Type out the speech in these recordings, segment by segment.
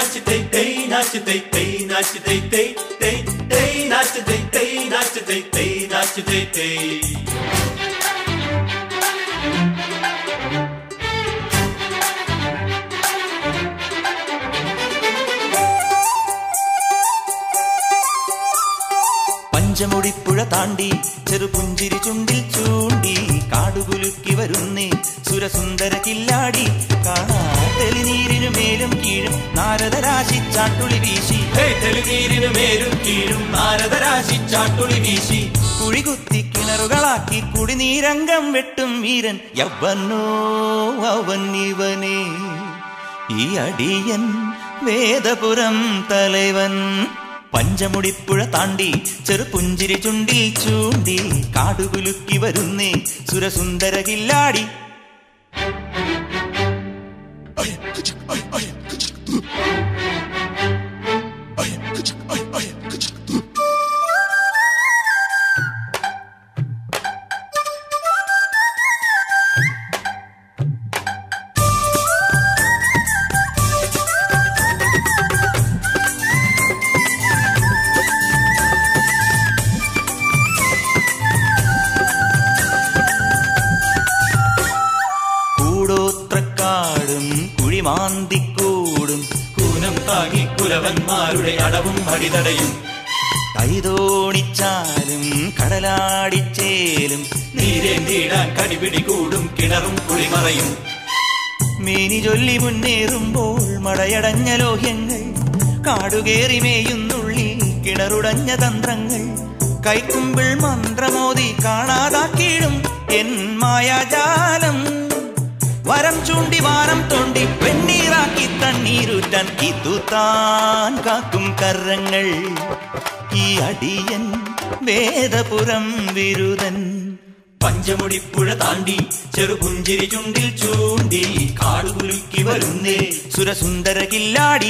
നാച്ച് തൈ തൈ നാച്ച് തൈ തൈ നാച്ച് തൈ തൈ തൈ തൈ നാച്ച് തൈ തൈ നാച്ച് തൈ തൈ നാച്ച് തൈ തൈ പഞ്ചമുടിപ്പുഴ താണ്ടി ചെറുപുഞ്ചിരി ചുണ്ടിൽ ചൂണ്ടി കാടുകുലുക്കി വരുന്നേ സുരസുന്ദര കില്ലാടി കാണാ തെളിനീരിനു മേലും കീഴും നാരദരാശി ചാട്ടുളി വീശി ഹേ തെളിനീരിനു മേലും കീഴും നാരദരാശി ചാട്ടുളി വീശി കുഴികുത്തി കിണറുകളാക്കി കുടിനീരംഗം വെട്ടും വീരൻ യവനോ അവൻ ഇവനേ ഈ അടിയൻ വേദപുരം തലവൻ പഞ്ചമുടിപ്പുഴ താണ്ടി ചെറുപുഞ്ചിരി ചുണ്ടിൽ ചൂണ്ടി കാടുകുലുക്കി വരുന്നേ സുരസുന്ദര കില്ലാടി കൂടോത്രക്കാടും കുഴിമാന്തിക്കൂടും കൂനം താങ്ങി കുലവന്മാരുടെ അടവും അടിതടയും കൈതോണിച്ചാലും കടലാടിച്ചേലും നീരേന്തിയിടാൻ കടിപിടി കൂടും കിണറും കുളിമറയും മേനി ചൊല്ലി മുന്നേറുമ്പോൾ മടയടഞ്ഞ ലോഹ്യങ്ങൾ കാടുകേറി മേയുന്നുള്ളി കിണറുടഞ്ഞ തന്ത്രങ്ങൾ കൈക്കുമ്പിൾ മന്ത്രമോതി കാണാതാക്കിയിടും എൻ മായാജാലം വരം ചൂണ്ടി വാരം തോണ്ടി വെണ്ണീറാക്കി തണ്ണീരുറ്റാൻ ഇതുതാൻ കാക്കും കരങ്ങൾ ഈ അടിയൻ വേദപുരം വിരുദൻ പഞ്ചമുടിപ്പുഴ താണ്ടി ചെറുപുഞ്ചിരി ചുണ്ടിൽ ചൂണ്ടി കാടുകുലുക്കി വരുന്നേ സുരസുന്ദര കില്ലാടി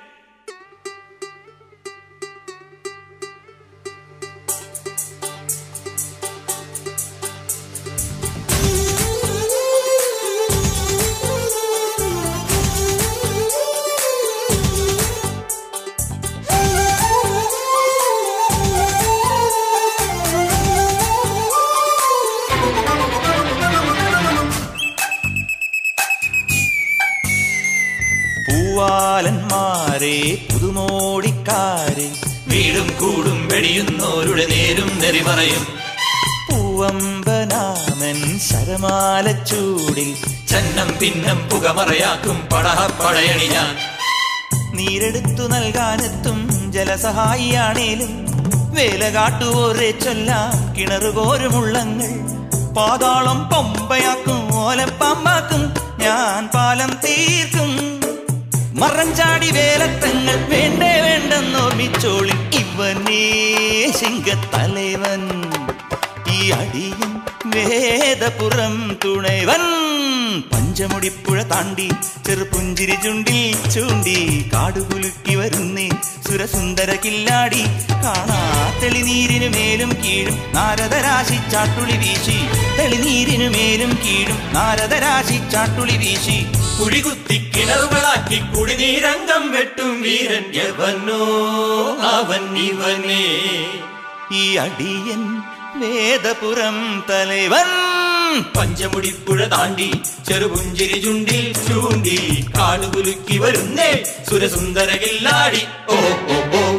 പൂവാലന്മാരെ പുതുമോടിക്കാരെ വീടും കൂടും വെടിയുന്നോരുടെ നേരും നെറിമറയും പൂവമ്പനാമൻ ശരമാലച്ചൂടിൽ ചന്നം പിന്നം പുകമറയാക്കും പടഹപ്പടയണി ഞാൻ നീരെടുത്തു നൽകാനെത്തും ജലസഹായിയാണേലും വേല കാട്ടുവോരെ ചൊല്ലാം കിണറുകോരുമുള്ളങ്ങൾ പാതാളം പമ്പയാക്കും ഓലപ്പാമ്പാക്കും ഞാൻ പാലം തീർക്കും മറഞ്ചാടി വേലത്തങ്ങൾ വേണ്ടേ വേണ്ടെന്നോർമ്മിച്ചോളി ഇവനേ സിംഗത്തലവൻ ഈ അടിയൻ വേദപുരം തുണൈവൻ പഞ്ചമുടിപ്പുഴ താണ്ടി ചെറുപുഞ്ചിരി ചുണ്ടിൽ ചൂണ്ടി കാടുകുലുക്കി വരുന്നേ സുരസുന്ദര കില്ലാടി കാണാ തെളിനീരിനു മേലും കീഴും നാരദരാശി ചാട്ടുളി വീശി തെളിനീരിനു മേലും കീഴും നാരദരാശി ചാട്ടുളി വീശി കുഴികുത്തി കിണറുകളാക്കി കുടിനീരംഗം വെട്ടും വീരൻ യവനോ അവൻ ഇവനേ ഈ അടിയൻ വേദപുരം തലവൻ പഞ്ചമുടിപ്പുഴ താണ്ടി ചെറുപുഞ്ചിരി ചുണ്ടിൽ ചൂണ്ടി കാടുകുലുക്കി വരുന്നേ സുരസുന്ദര കില്ലാടി ഓ ഓ ഓ